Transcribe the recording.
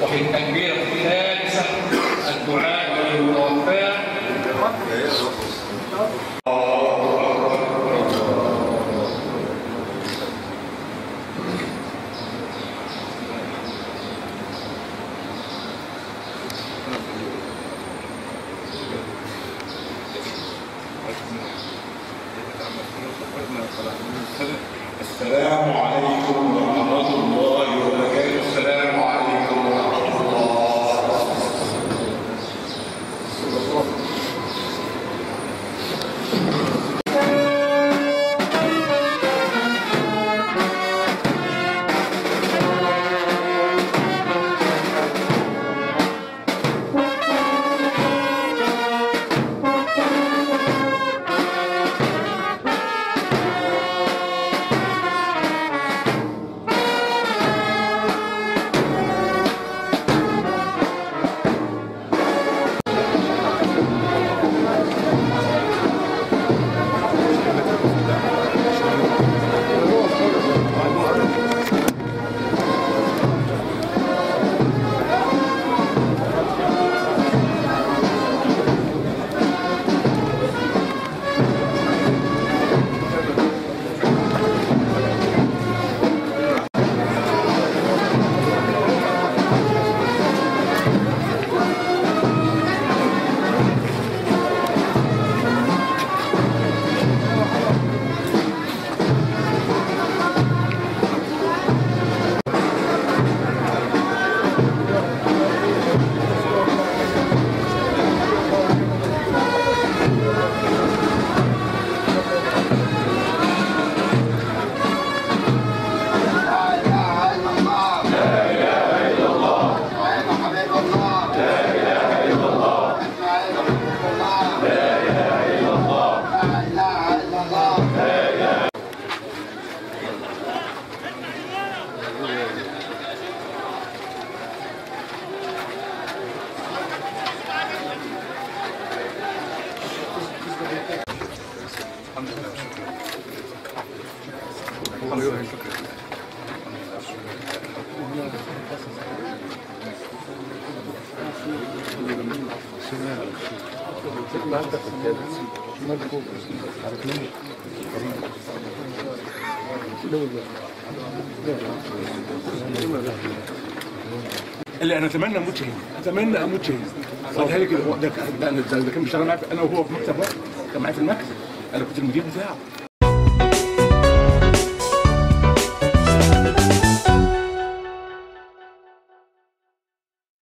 وفي التكبيرة الثالثة الدعاء للمتوفى السلام عليكم ورحمة الله وبركاته السلام عليكم ورحمة الله اللي انا اتمنى اموت شهيد اتمنى اموت شهيد قالها لي كده هو ده ده ده, ده كان بيشتغل معايا انا وهو في مكتب واحد كان معايا في المكتب انا كنت المدير بتاعه